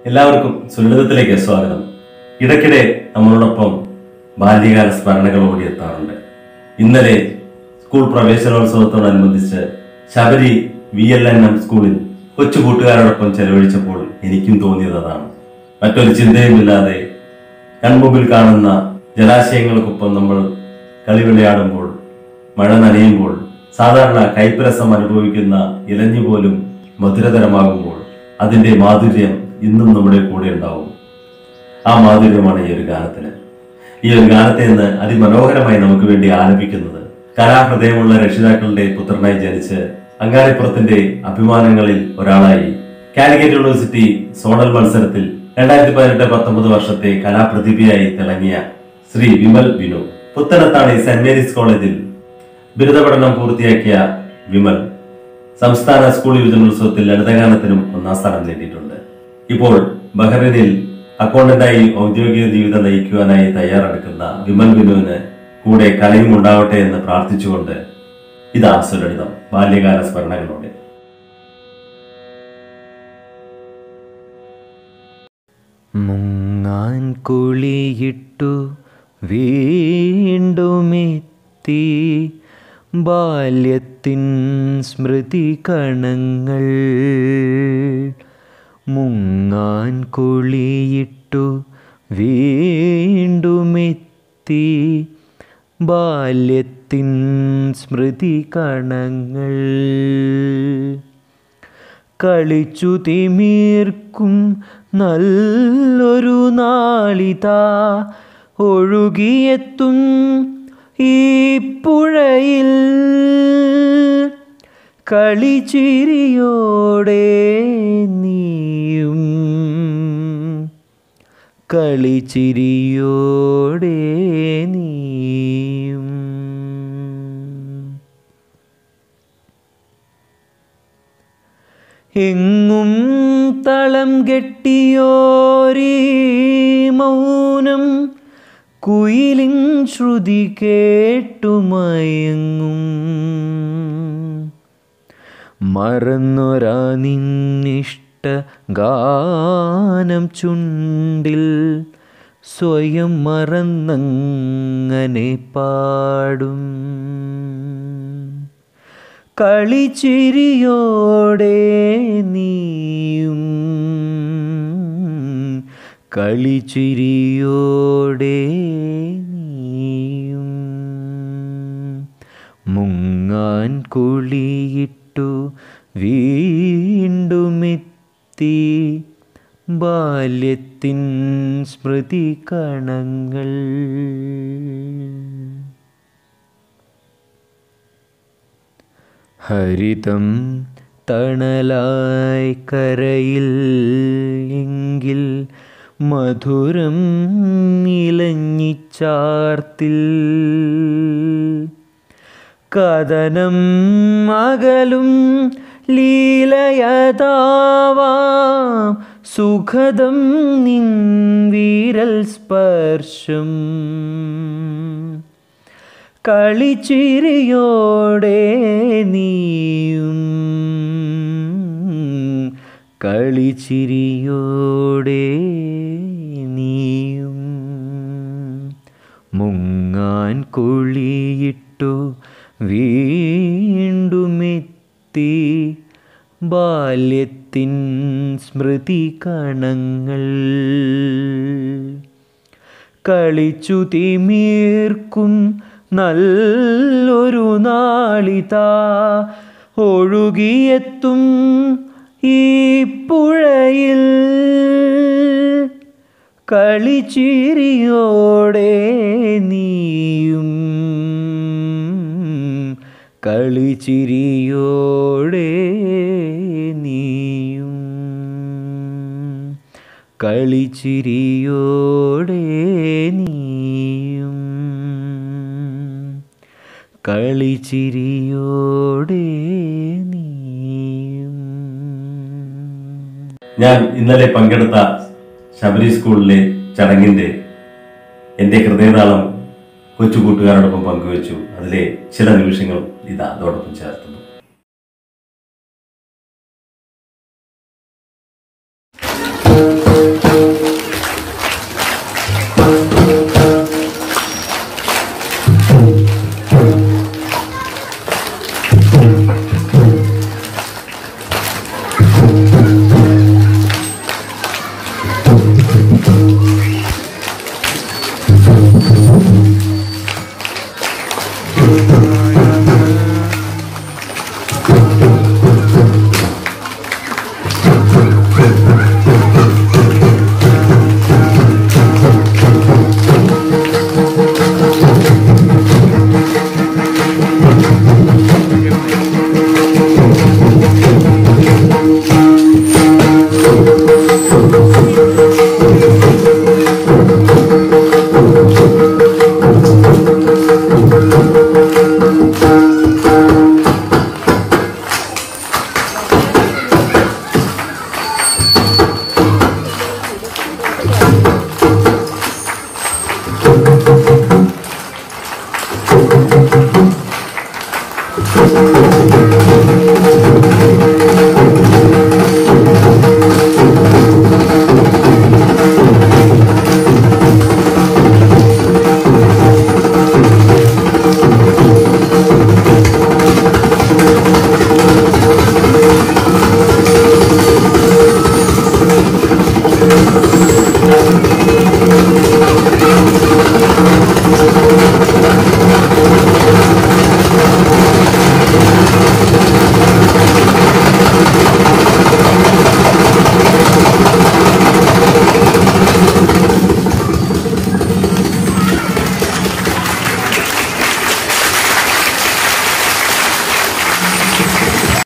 എല്ലാവർക്കും സുലളിതത്തിലേക്ക് സ്വാഗതം ഇടയ്ക്കിടെ നമ്മളോടൊപ്പം ബാല്യകാല സ്മരണകൾ ഓടി എത്താറുണ്ട് ഇന്നലെ സ്കൂൾ പ്രവേശനോത്സവത്തോടനുബന്ധിച്ച് Sabari V L N M സ്കൂളിൽ കൊച്ചു കൂട്ടുകാരോടൊപ്പം ചെലവഴിച്ചപ്പോൾ എനിക്കും തോന്നിയത് അതാണ് മറ്റൊരു ചിന്തയുമില്ലാതെ കൺമുമ്പിൽ കാണുന്ന ജലാശയങ്ങൾക്കൊപ്പം നമ്മൾ കളി വിളയാടുമ്പോൾ മഴ നനയുമ്പോൾ സാധാരണ കൈപ്പരസം അനുഭവിക്കുന്ന ഇലഞ്ഞു പോലും മധുരതരമാകുമ്പോൾ അതിന്റെ മാധുര്യം ഇന്നും നമ്മുടെ കൂടെ ഉണ്ടാവും ആ മാധുര്യമാണ് ഈ ഒരു ഗാനത്തിന് ഈ ഒരു ഗാനത്തെ ഇന്ന് അതിമനോഹരമായി നമുക്ക് വേണ്ടി ആലപിക്കുന്നത് കലാഹൃദയമുള്ള രക്ഷിതാക്കളുടെ പുത്രനായി ജനിച്ച് അങ്ങാടിപ്പുറത്തിന്റെ അഭിമാനങ്ങളിൽ ഒരാളായി കാലിക്കറ്റ് യൂണിവേഴ്സിറ്റി സോണൽ മത്സരത്തിൽ രണ്ടായിരത്തി പതിനെട്ട് പത്തൊമ്പത് വർഷത്തെ കലാപ്രതിഭയായി തിളങ്ങിയ ശ്രീ വിമൽ വിനു പുത്തനത്താണി സെന്റ് മേരീസ് കോളേജിൽ ബിരുദ പഠനം പൂർത്തിയാക്കിയ വിമൽ സംസ്ഥാന സ്കൂൾ യുവജനോത്സവത്തിൽ ലളിതഗാനത്തിനും ഒന്നാം സ്ഥാനം നേടിയിട്ടുണ്ട് ഇപ്പോൾ ബഹ്റൈനിൽ അക്കൗണ്ടന്റായി ഔദ്യോഗിക ജീവിതം നയിക്കുവാനായി തയ്യാറെടുക്കുന്ന വിമൽ വിനുവിന് കൂടെ കലയും ഉണ്ടാവട്ടെ എന്ന് പ്രാർത്ഥിച്ചുകൊണ്ട് ഇതാ സുലളിതം ബാല്യകാല സ്മരണകളോടെ മുങ്ങാൻ കുളിയിട്ടു വീണ്ടുമെത്തി ബാല്യത്തിൻ സ്മൃതി കണങ്ങൾ മുങ്ങാൻ കുളിയിട്ടു വീണ്ടുമെത്തി ബാല്യത്തിൻ സ്മൃതി കണങ്ങൾ കളിച്ചു തിമീർക്കും നല്ലൊരു നാളിതാ ഒഴുകിയെത്തും ഈ പുഴയിൽ കളിച്ചിരിയോടെ നീയും കളിച്ചിരിയോടെ നീയും എങ്ങും തളം കെട്ടിയോരീ മൗനം കുയിലിൻ ശ്രുതി കേട്ടുമയങ്ങും മറന്നൊരാ നിന്നിഷ്ട ഗാനം ചുണ്ടിൽ സ്വയം മറന്നങ്ങനെ പാടും കളിച്ചിരിയോടെ നീയും കളിച്ചിരിയോടെ നീയും മുങ്ങാൻ കുളിയിട്ടു വീണ്ടുമെത്തി ബാല്യത്തിൻ സ്മൃതി കണങ്ങൾ ഹരിതം തണലായി കരയിൽ എങ്കിൽ മധുരം ഇലഞ്ഞിച്ചാർത്തിൽ കഥനം അകലും ലീലയതാവാം സുഖദം നിൻ വീരൽ സ്പർശം കളിച്ചിരിയോടെ നീയും കളിച്ചിരിയോടെ നീയും മുങ്ങാൻ കുളിയിട്ടു വീണ്ടുമെത്തി ബാല്യത്തിൻ സ്മൃതി കണങ്ങൾ കളിച്ചു തിമീർക്കും നല്ലൊരു നാളിതാ ഒഴുകിയെത്തും ഈ പുഴയിൽ കളിച്ചിരിയോടെ നീയും കളിച്ചിരിയോടെ നീയും കളിച്ചിരിയോടെ നീയും കളിച്ചിരിയോടെ നീയും ഞാൻ ഇന്നലെ പങ്കെടുത്ത ശബരി സ്കൂളിലെ ചടങ്ങിന്റെ എന്റെ ഹൃദയതാളം കൊച്ചു കൂട്ടുകാരോടൊപ്പം പങ്കുവച്ചു അതിലെ ചില നിമിഷങ്ങൾ ഇതാ അതോടൊപ്പം ചേർത്തുന്നു ും Thank